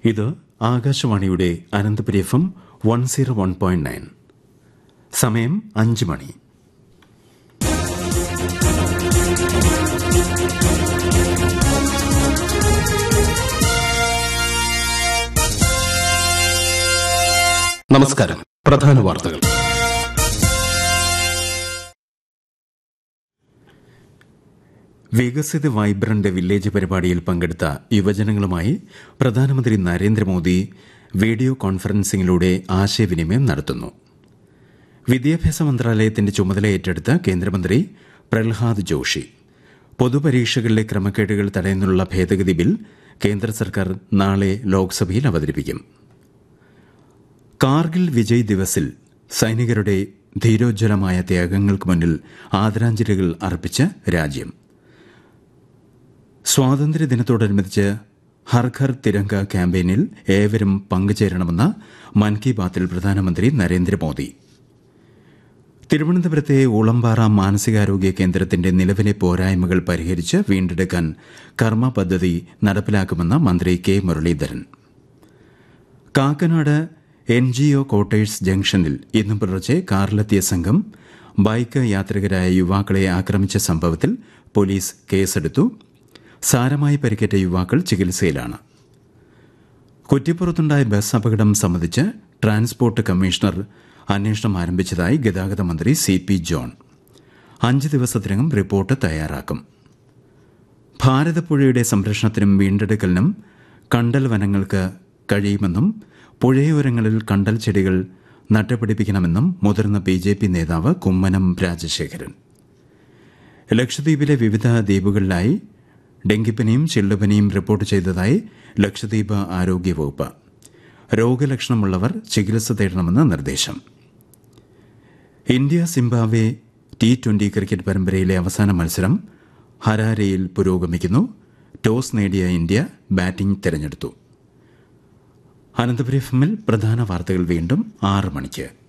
ഇത് ആകാശവാണിയുടെ Ananthapuri F M one zero one point nine സമയം അഞ്ച് മണി നമസ്കാരം പ്രധാന വാർത്തകൾ വികസിത് വൈബ്രന്റ് വില്ലേജ് പരിപാടിയിൽ പങ്കെടുത്ത യുവജനങ്ങളുമായി പ്രധാനമന്ത്രി നരേന്ദ്രമോദി വീഡിയോ കോൺഫറൻസിംഗിലൂടെ ആശയവിനിമയം നടത്തുന്നു വിദ്യാഭ്യാസ മന്ത്രാലയത്തിന്റെ ചുമതല ഏറ്റെടുത്ത കേന്ദ്രമന്ത്രി പ്രഹ്ലാദ് ജോഷി പൊതുപരീക്ഷകളിലെ ക്രമക്കേടുകൾ തടയുന്നതിനുള്ള ഭേദഗതി ബിൽ കേന്ദ്ര സർക്കാർ നാളെ ലോക്സഭയിൽ അവതരിപ്പിക്കും കാർഗിൽ വിജയ് ദിവസിൽ സൈനികരുടെ ധീരോജ്വലമായ ത്യാഗങ്ങൾക്ക് മുന്നിൽ ആദരാഞ്ജലികൾ അർപ്പിച്ച് രാജ്യം സ്വാതന്ത്ര്യദിനത്തോടനുബന്ധിച്ച് ഹർ ഘർ തിരങ്ക ക്യാമ്പയിനിൽ ഏവരും പങ്കുചേരണമെന്ന് മൻ കി ബാത്തിൽ പ്രധാനമന്ത്രി നരേന്ദ്രമോദി തിരുവനന്തപുരത്തെ ഊളംപാറ മാനസികാരോഗ്യ കേന്ദ്രത്തിന്റെ നിലവിലെ പോരായ്മകൾ പരിഹരിച്ച് വീണ്ടെടുക്കാൻ കർമ്മ പദ്ധതി നടപ്പിലാക്കുമെന്ന് മന്ത്രി K Muraleedharan Kakkanad N G O quarters ജംഗ്ഷനിൽ ഇന്ന് പുലർച്ചെ കാറിലെത്തിയ സംഘം ബൈക്ക് യാത്രികരായ യുവാക്കളെ ആക്രമിച്ച സംഭവത്തിൽ പോലീസ് കേസെടുത്തു സാരമായി പരിക്കേറ്റ യുവാക്കൾ ചികിത്സയിലാണ് കുറ്റിപ്പുറത്തുണ്ടായ ബസ് അപകടം സംബന്ധിച്ച് ട്രാൻസ്പോർട്ട് കമ്മീഷണർ അന്വേഷണം ആരംഭിച്ചതായി ഗതാഗത മന്ത്രി സി പി ജോൺ അഞ്ച് ദിവസത്തിനകം റിപ്പോർട്ട് തയ്യാറാക്കും ഭാരതപ്പുഴയുടെ സംരക്ഷണത്തിനും വീണ്ടെടുക്കലിനും കണ്ടൽ വനങ്ങൾക്ക് കഴിയുമെന്നും പുഴയോരങ്ങളിൽ കണ്ടൽ ചെടികൾ നട്ടുപിടിപ്പിക്കണമെന്നും മുതിർന്ന ബി ജെ പി നേതാവ് കുമ്മനം രാജശേഖരൻ ലക്ഷദ്വീപിലെ വിവിധ ദ്വീപുകളിലായി ഡെങ്കിപ്പനിയും ചെള്ളുപനിയും റിപ്പോർട്ട് ചെയ്തതായി ലക്ഷദ്വീപ് ആരോഗ്യവകുപ്പ് രോഗലക്ഷണമുള്ളവർ ചികിത്സ തേടണമെന്ന് നിർദ്ദേശം India Zimbabwe T twenty cricket പരമ്പരയിലെ അവസാന മത്സരം ഹരാരയിൽ പുരോഗമിക്കുന്നു ടോസ് നേടിയ ഇന്ത്യ ബാറ്റിംഗ് തെരഞ്ഞെടുത്തു അനന്തപുരി എഫ് എമ്മിൽ പ്രധാന വാർത്തകൾ വീണ്ടും ആറ് മണിക്ക്